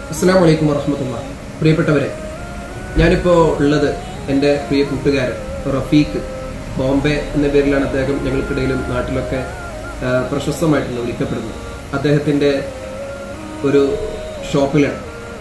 അസ്സാം വലൈക്കും വറഹമത്തുള്ള പ്രിയപ്പെട്ടവരെ ഞാനിപ്പോൾ ഉള്ളത് എൻ്റെ പ്രിയ കൂട്ടുകാരൻ റഫീഖ് ബോംബെ എന്ന പേരിലാണ് അദ്ദേഹം ഞങ്ങൾക്കിടയിലും നാട്ടിലൊക്കെ ആ, പ്രശസ്തമായിട്ടുള്ള വിളിക്കപ്പെടുന്നത് അദ്ദേഹത്തിൻ്റെ ഒരു ഷോപ്പിലാണ്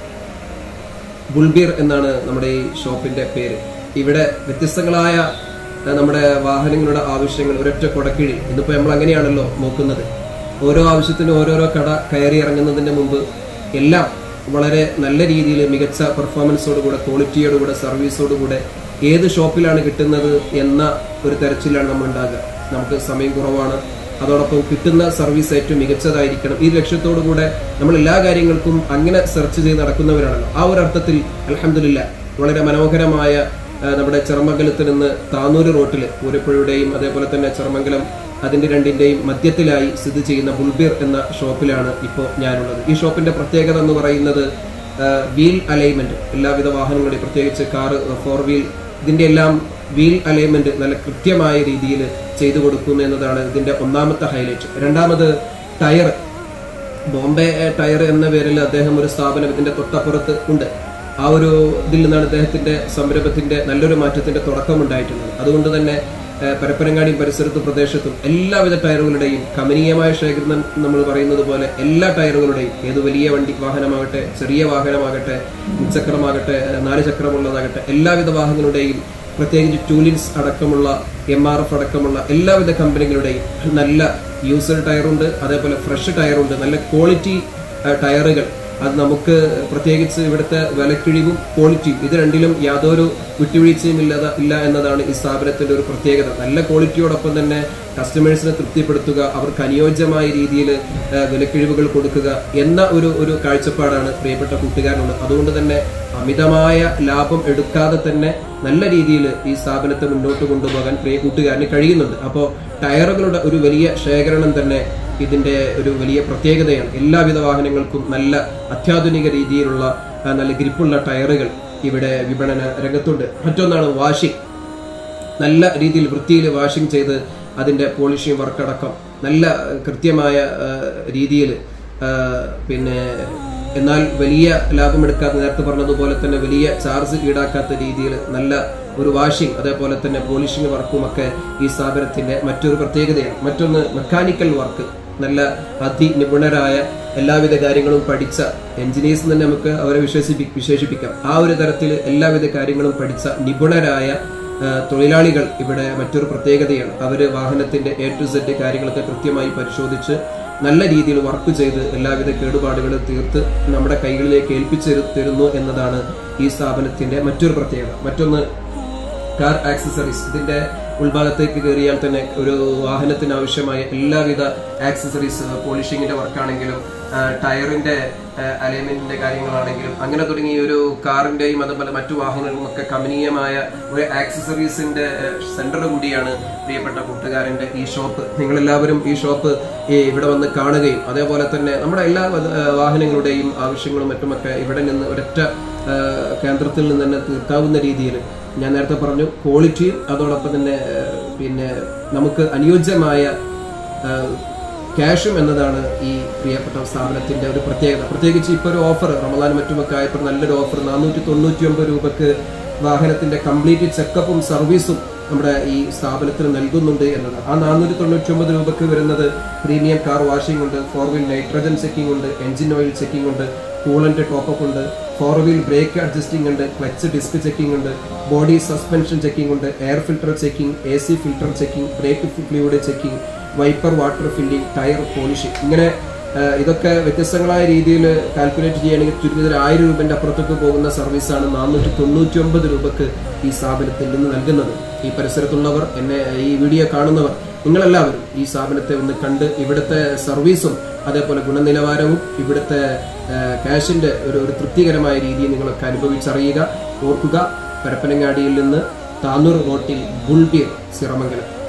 ബുൾബീർ എന്നാണ് നമ്മുടെ ഈ ഷോപ്പിന്റെ പേര് ഇവിടെ വ്യത്യസ്തങ്ങളായ ആ, നമ്മുടെ വാഹനങ്ങളുടെ ആവശ്യങ്ങൾ ഒരൊറ്റ കൊടക്കീഴിൽ ഇന്നിപ്പോ നമ്മൾ അങ്ങനെയാണല്ലോ നോക്കുന്നത് ഓരോ ആവശ്യത്തിനും ഓരോരോ കട കയറി ഇറങ്ങുന്നതിന്റെ മുമ്പ് എല്ലാം വളരെ നല്ല രീതിയിൽ മികച്ച പെർഫോമൻസോടുകൂടെ ക്വാളിറ്റിയോടുകൂടെ സർവീസോടുകൂടെ ഏത് ഷോപ്പിലാണ് കിട്ടുന്നത് എന്ന ഒരു തെരച്ചിലാണ് നമ്മൾ ഉണ്ടാകുക നമുക്ക് സമയം കുറവാണ് അതോടൊപ്പം കിട്ടുന്ന സർവീസ് ഏറ്റവും മികച്ചതായിരിക്കണം ഈ ലക്ഷ്യത്തോടു കൂടെ നമ്മൾ എല്ലാ കാര്യങ്ങൾക്കും അങ്ങനെ സെർച്ച് ചെയ്ത് നടക്കുന്നവരാണല്ലോ ആ ഒരു അർത്ഥത്തിൽ അലഹമില്ല വളരെ മനോഹരമായ ആ, നമ്മുടെ ചെറുമംഗലത്ത് നിന്ന് താനൂര് റോട്ടിൽ പൂരപ്പുഴയുടെയും അതേപോലെ തന്നെ ചെറുമംഗലം അതിന്റെ രണ്ടിന്റെയും മധ്യത്തിലായി സ്ഥിതി ചെയ്യുന്ന ബുൾബീർ എന്ന ഷോപ്പിലാണ് ഇപ്പോൾ ഞാനുള്ളത് ഈ ഷോപ്പിന്റെ പ്രത്യേകത എന്ന് പറയുന്നത് വീൽ അലൈൻമെന്റ് എല്ലാവിധ വാഹനങ്ങളുടെയും പ്രത്യേകിച്ച് കാറ് ഫോർ വീൽ ഇതിന്റെ എല്ലാം വീൽ അലൈൻമെന്റ് നല്ല കൃത്യമായ രീതിയിൽ ചെയ്തു കൊടുക്കുന്നു എന്നതാണ് ഇതിന്റെ ഒന്നാമത്തെ ഹൈലൈറ്റ് രണ്ടാമത് ടയർ ബോംബെ ടയർ എന്ന പേരിൽ അദ്ദേഹം ഒരു സ്ഥാപനം ഇതിന്റെ തൊട്ടപ്പുറത്ത് ഉണ്ട് ആ ഒരു ഇതിൽ നിന്നാണ് അദ്ദേഹത്തിന്റെ സംരംഭത്തിന്റെ നല്ലൊരു മാറ്റത്തിന്റെ തുടക്കം ഉണ്ടായിട്ടുള്ളത് അതുകൊണ്ട് തന്നെ ഏഹ്, പരപ്പനങ്ങാടിയും പരിസരത്തും പ്രദേശത്തും എല്ലാവിധ ടയറുകളുടെയും കമനീയമായ ശേഖരണം നമ്മൾ പറയുന്നത് പോലെ എല്ലാ ടയറുകളുടെയും ഏത് വലിയ വണ്ടി വാഹനമാകട്ടെ ചെറിയ വാഹനമാകട്ടെ മുച്ചക്രമാകട്ടെ നാല് ചക്രമുള്ളതാകട്ടെ എല്ലാവിധ വാഹനങ്ങളുടെയും പ്രത്യേകിച്ച് ടൂലിൻസ് അടക്കമുള്ള എം ആർ എഫ് അടക്കമുള്ള എല്ലാവിധ കമ്പനികളുടെയും നല്ല യൂസർ ടയറുണ്ട് അതേപോലെ ഫ്രഷ് ടയറുണ്ട് നല്ല ക്വാളിറ്റി ടയറുകൾ അത് നമുക്ക് പ്രത്യേകിച്ച് ഇവിടുത്തെ വിലക്കിഴിവും ക്വാളിറ്റിയും ഇത് രണ്ടിലും യാതൊരു വിട്ടുവീഴ്ചയും ഇല്ലാതെ ഇല്ല എന്നതാണ് ഈ സ്ഥാപനത്തിന്റെ ഒരു പ്രത്യേകത നല്ല ക്വാളിറ്റിയോടൊപ്പം തന്നെ കസ്റ്റമേഴ്സിനെ തൃപ്തിപ്പെടുത്തുക അവർക്ക് അനുയോജ്യമായ രീതിയിൽ വിലക്കിഴിവുകൾ കൊടുക്കുക എന്ന ഒരു ഒരു കാഴ്ചപ്പാടാണ് പ്രിയപ്പെട്ട കൂട്ടുകാരനുള്ളത് അതുകൊണ്ട് തന്നെ അമിതമായ ലാഭം എടുക്കാതെ തന്നെ നല്ല രീതിയിൽ ഈ സ്ഥാപനത്തെ മുന്നോട്ട് കൊണ്ടുപോകാൻ പ്രിയ കൂട്ടുകാരന് കഴിയുന്നുണ്ട് അപ്പോൾ ടയറുകളുടെ ഒരു വലിയ ശേഖരണം തന്നെ ഇതിന്റെ ഒരു വലിയ പ്രത്യേകതയാണ് എല്ലാവിധ വാഹനങ്ങൾക്കും നല്ല അത്യാധുനിക രീതിയിലുള്ള ആ, നല്ല ഗ്രിപ്പുള്ള ടയറുകൾ ഇവിടെ വിപണന രംഗത്തുണ്ട് മറ്റൊന്നാണ് വാഷിംഗ് നല്ല രീതിയിൽ വൃത്തിയിൽ വാഷിംഗ് ചെയ്ത് അതിന്റെ പോളിഷിംഗ് വർക്ക് അടക്കം നല്ല ഏഹ്, കൃത്യമായ രീതിയിൽ പിന്നെ എന്നാൽ വലിയ ലാഭമെടുക്കാത്ത നേരത്തെ പറഞ്ഞതുപോലെ തന്നെ വലിയ ചാർജ് ഈടാക്കാത്ത രീതിയിൽ നല്ല ഒരു വാഷിംഗ് അതേപോലെ തന്നെ പോളിഷിംഗ് വർക്കും ഒക്കെ ഈ സ്ഥാപനത്തിന്റെ മറ്റൊരു പ്രത്യേകതയാണ് മറ്റൊന്ന് മെക്കാനിക്കൽ വർക്ക് നല്ല അതിനിപുണരായ എല്ലാവിധ കാര്യങ്ങളും പഠിച്ച എഞ്ചിനീയേഴ്സ് തന്നെ നമുക്ക് അവരെ വിശേഷിപ്പി വിശേഷിപ്പിക്കാം ആ ഒരു തരത്തിൽ എല്ലാവിധ കാര്യങ്ങളും പഠിച്ച നിപുണരായ ആ, തൊഴിലാളികൾ ഇവിടെ മറ്റൊരു പ്രത്യേകതയാണ് അവര് വാഹനത്തിന്റെ എ ടു സെഡ് കാര്യങ്ങളൊക്കെ കൃത്യമായി പരിശോധിച്ച് നല്ല രീതിയിൽ വർക്ക് ചെയ്ത് എല്ലാവിധ കേടുപാടുകളും തീർത്ത് നമ്മുടെ കൈകളിലേക്ക് ഏൽപ്പിച്ചു തരുന്നു എന്നതാണ് ഈ സ്ഥാപനത്തിന്റെ മറ്റൊരു പ്രത്യേകത മറ്റൊന്ന് കാർ ആക്സസറീസ് ഇതിന്റെ ഉൾഭാഗത്തേക്ക് കയറിയാൽ തന്നെ ഒരു വാഹനത്തിന് ആവശ്യമായ എല്ലാവിധ ആക്സസറീസ് പോളിഷിങ്ങിന്റെ വർക്കാണെങ്കിലും ആ, ടയറിന്റെ അലൈൻമെന്റിന്റെ കാര്യങ്ങളാണെങ്കിലും അങ്ങനെ തുടങ്ങി ഒരു കാറിന്റെയും അതുപോലെ മറ്റു വാഹനങ്ങളും ഒക്കെ കമനീയമായ ഒരു ആക്സസറീസിന്റെ സെന്റർ കൂടിയാണ് പ്രിയപ്പെട്ട കൂട്ടുകാരന്റെ ഈ ഷോപ്പ് നിങ്ങൾ എല്ലാവരും ഈ ഷോപ്പ് ഈ ഇവിടെ വന്ന് കാണുകയും അതേപോലെ തന്നെ നമ്മുടെ എല്ലാ ആ, വാഹനങ്ങളുടെയും ആവശ്യങ്ങളും മറ്റുമൊക്കെ ഇവിടെ നിന്ന് ഒരൊറ്റ ആ, കേന്ദ്രത്തിൽ നിന്ന് തന്നെ തീർക്കാവുന്ന രീതിയിൽ ഞാൻ നേരത്തെ പറഞ്ഞു ക്വാളിറ്റിയും അതോടൊപ്പം തന്നെ ആ, പിന്നെ നമുക്ക് അനുയോജ്യമായ ആ, ക്യാഷും എന്നതാണ് ഈ പ്രിയപ്പെട്ട സ്ഥാപനത്തിന്റെ ഒരു പ്രത്യേകത പ്രത്യേകിച്ച് ഇപ്പോൾ ഒരു ഓഫർ റമദാൻ മറ്റുമൊക്കെ ആയപ്പോൾ നല്ലൊരു ഓഫർ നാനൂറ്റി തൊണ്ണൂറ്റി ഒമ്പത് രൂപക്ക് വാഹനത്തിന്റെ കംപ്ലീറ്റ് ചെക്കപ്പും സർവീസും നമ്മുടെ ഈ സ്ഥാപനത്തിന് നൽകുന്നുണ്ട് എന്നതാണ് ആ നാനൂറ്റി തൊണ്ണൂറ്റി ഒമ്പത് രൂപക്ക് വരുന്നത് പ്രീമിയം കാർ വാഷിംഗ് ഉണ്ട് ഫോർ വീൽ നൈട്രജൻ ചെക്കിംഗ് ഉണ്ട് എഞ്ചിൻ ഓയിൽ ചെക്കിംഗ് ഉണ്ട് കൂളന്റ് ടോപ്പപ്പ് ഉണ്ട് ഫോർ വീൽ ബ്രേക്ക് അഡ്ജസ്റ്റിംഗ് ഉണ്ട് ക്ലച്ച് ഡിസ്ക് ചെക്കിംഗ് ഉണ്ട് ബോഡി സസ്പെൻഷൻ ചെക്കിംഗ് ഉണ്ട് air filter checking A C filter checking brake fluid checking wiper water filling tyre polishing ഇങ്ങനെ ആ, ഇതൊക്കെ വ്യത്യസ്തങ്ങളായ രീതിയിൽ കാൽക്കുലേറ്റ് ചെയ്യുകയാണെങ്കിൽ ചുരുങ്ങിയത് ആയിരം രൂപന്റെ അപ്പുറത്തേക്ക് പോകുന്ന സർവീസാണ് നാനൂറ്റി തൊണ്ണൂറ്റി ഒമ്പത് രൂപക്ക് ഈ സ്ഥാപനത്തിൽ നിന്ന് നൽകുന്നത് ഈ പരിസരത്തുള്ളവർ എന്നെ ഈ വീഡിയോ കാണുന്നവർ നിങ്ങളെല്ലാവരും ഈ സ്ഥാപനത്തെ ഒന്ന് കണ്ട് ഇവിടുത്തെ സർവീസും അതേപോലെ ഗുണനിലവാരവും ഇവിടുത്തെ ആ, ക്യാഷിന്റെ ഒരു ഒരു തൃപ്തികരമായ രീതിയിൽ നിങ്ങളൊക്കെ അനുഭവിച്ചറിയുക ഓർക്കുക പരപ്പനങ്ങാടിയിൽ നിന്ന് താനൂർ റോട്ടിൽ ബുൾബീർ സിറമംഗലം